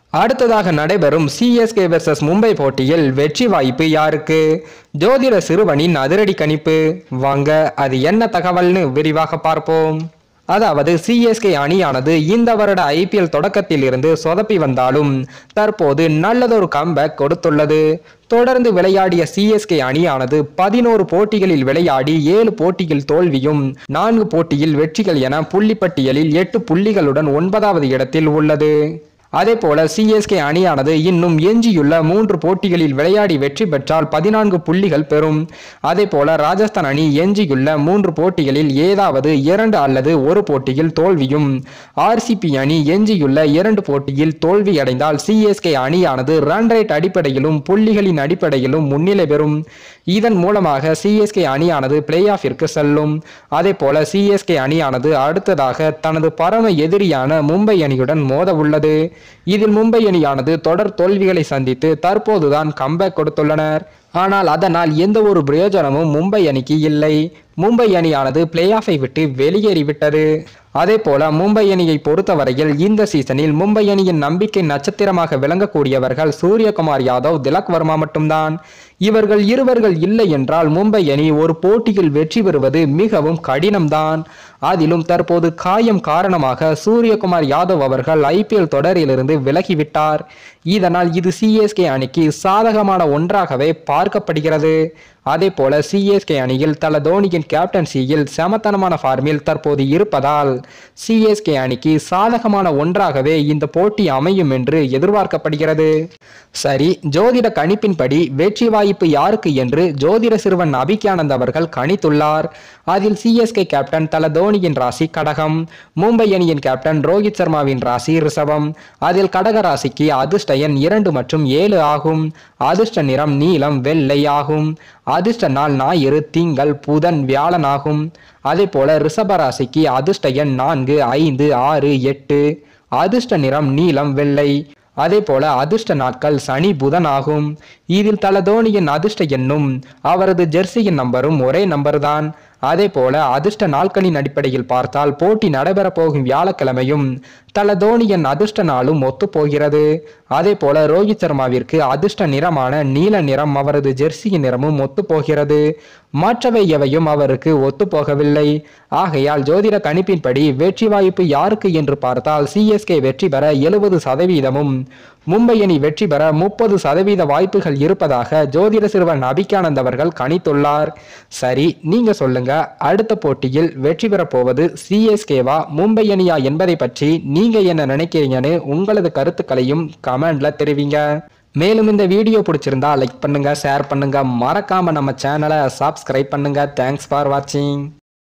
அடுத்ததாக நடைபெறும் CSK versus Mumbai போட்டியில் வெற்றி வாய்ப்பு யாருக்கு ஜோதிட சிறுவனின் அதிரடி கணிப்பு வாங்க அது என்ன தகவல்னு விரிவாக பார்ப்போம் அதாவது சிஎஸ்கே அணியானது இந்த வருட ஐபிஎல் தொடக்கத்தில் இருந்து சொதப்பி வந்தாலும் தற்போது நல்லதொரு கம்பேக் கொடுத்துள்ளது தொடர்ந்து விளையாடிய சிஎஸ்கே அணியானது பதினோரு போட்டிகளில் விளையாடி ஏழு போட்டியில் தோல்வியும் நான்கு போட்டியில் வெற்றிகள் என புள்ளிப்பட்டியலில் எட்டு புள்ளிகளுடன் ஒன்பதாவது இடத்தில் உள்ளது அதே போல சிஎஸ்கே அணியானது இன்னும் எஞ்சியுள்ள மூன்று போட்டிகளில் விளையாடி வெற்றி பெற்றால் பதினான்கு புள்ளிகள் பெறும் அதே போல ராஜஸ்தான் அணி எஞ்சியுள்ள மூன்று போட்டிகளில் ஏதாவது இரண்டு அல்லது ஒரு போட்டியில் தோல்வியும் ஆர்சிபி அணி எஞ்சியுள்ள இரண்டு போட்டியில் தோல்வியடைந்தால் சிஎஸ்கே அணியானது ரன் ரேட் அடிப்படையிலும் புள்ளிகளின் அடிப்படையிலும் முன்னிலை பெறும் இதன் மூலமாக சிஎஸ்கே அணியானது பிளே ஆஃபிற்கு செல்லும் அதே போல சிஎஸ்கே அணியானது அடுத்ததாக தனது பரம எதிரியான மும்பை அணியுடன் மோத உள்ளது இதில் மும்பை அணியானது தொடர் தோல்விகளை சந்தித்து தற்போதுதான் கம்பேக் கொடுத்துள்ளனர் ஆனால் அதனால் எந்த ஒரு பிரயோஜனமும் மும்பை அணிக்கு இல்லை மும்பை அணியானது பிளே ஆஃபை விட்டு வெளியேறிவிட்டது அதே போல மும்பை அணியை பொறுத்தவரையில் இந்த சீசனில் மும்பை அணியின் நம்பிக்கை நட்சத்திரமாக விளங்கக்கூடியவர்கள் சூரியகுமார் யாதவ் திலக் வர்மா மட்டும்தான் இவர்கள் இருவர்கள் இல்லை என்றால் மும்பை அணி ஒரு போட்டியில் வெற்றி பெறுவது மிகவும் கடினம்தான் அதிலும் தற்போது காயம் காரணமாக சூரியகுமார் யாதவ் அவர்கள் ஐபிஎல் தொடரிலிருந்து விலகிவிட்டார் இதனால் இது சிஎஸ்கே அணிக்கு சாதகமான ஒன்றாகவே பார்க்கப்படுகிறது அதே போல சிஎஸ்கே அணியில் தல தோனியின் கேப்டன்சியில் சமத்தனமான ஃபார்மில் தற்போது இருப்பதால் சிஎஸ்கே அணிக்கு சாதகமான ஒன்றாகவே இந்த போட்டி அமையும் என்று எதிர்பார்க்கப்படுகிறது சரி ஜோதிட கணிப்பின்படி வெற்றி வாய்ப்பு யாருக்கு என்று ஜோதிட சிறுவன் அபிக்யானந்த் அவர்கள் கணித்துள்ளார் அதில் சிஎஸ்கே கேப்டன் தல தோனியின் ராசி கடகம் மும்பை அணியின் கேப்டன் ரோஹித் சர்மாவின் ராசி ரிஷபம் அதில் கடக ராசிக்கு அதிர்ஷ்ட எண் இரண்டு மற்றும் ஏழு ஆகும் அதிர்ஷ்ட நிறம் நீலம் வெள்ளை ஆகும் அதிர்ஷ்ட நாள் ஞாயிறு திங்கள் புதன் வியாழன் ஆகும் அதே போல ரிஷப ராசிக்கு அதிர்ஷ்ட எண் நான்கு ஐந்து ஆறு எட்டு அதிர்ஷ்ட நிறம் நீலம் வெள்ளை அதே போல அதிர்ஷ்ட நாட்கள் சனி புதன் ஆகும் இதில் தல தோனியின் அதிர்ஷ்ட எண்ணும் அவரது ஜெர்சியின் நம்பரும் ஒரே நம்பர்தான் அதே போல அதிர்ஷ்ட நாட்களின் அடிப்படையில் பார்த்தால் போட்டி நடைபெறப் போகும் வியாழக்கிழமையும் தல தோனியின் அதிர்ஷ்ட நாளும் ஒத்து போகிறது அதே போல ரோஹித் சர்மாவிற்கு அதிர்ஷ்ட நிறமான நீல நிறம் அவரது ஜெர்சியின் நிறமும் ஒத்து போகிறது மற்றவை எவையும் அவருக்கு ஒத்து போகவில்லை ஆகையால் ஜோதிட கணிப்பின்படி வெற்றி வாய்ப்பு யாருக்கு என்று பார்த்தால் சிஎஸ்கே வெற்றி பெற எழுபது சதவீதமும் மும்பை அணி வெற்றி பெற முப்பது சதவீத வாய்ப்புகள் இருப்பதாக ஜோதிட சிறுவன் அபிகானந்த் அவர்கள் கணித்துள்ளார் சரி நீங்க சொல்லுங்க அடுத்த போட்டியில் வெற்றி பெறப் போவது சிஎஸ்கேவா மும்பை அணியா என்பதை பற்றி நீங்க என்ன நினைக்கிறீங்கன்னு உங்களது கருத்துக்களையும் கமெண்ட்ல தெரிவிங்க மேலும் இந்த வீடியோ பிடிச்சிருந்தா லைக் பண்ணுங்க ஷேர் பண்ணுங்க மறக்காம நம்ம சேனலை சப்ஸ்கிரைப் பண்ணுங்க தேங்க்ஸ் ஃபார் வாட்சிங்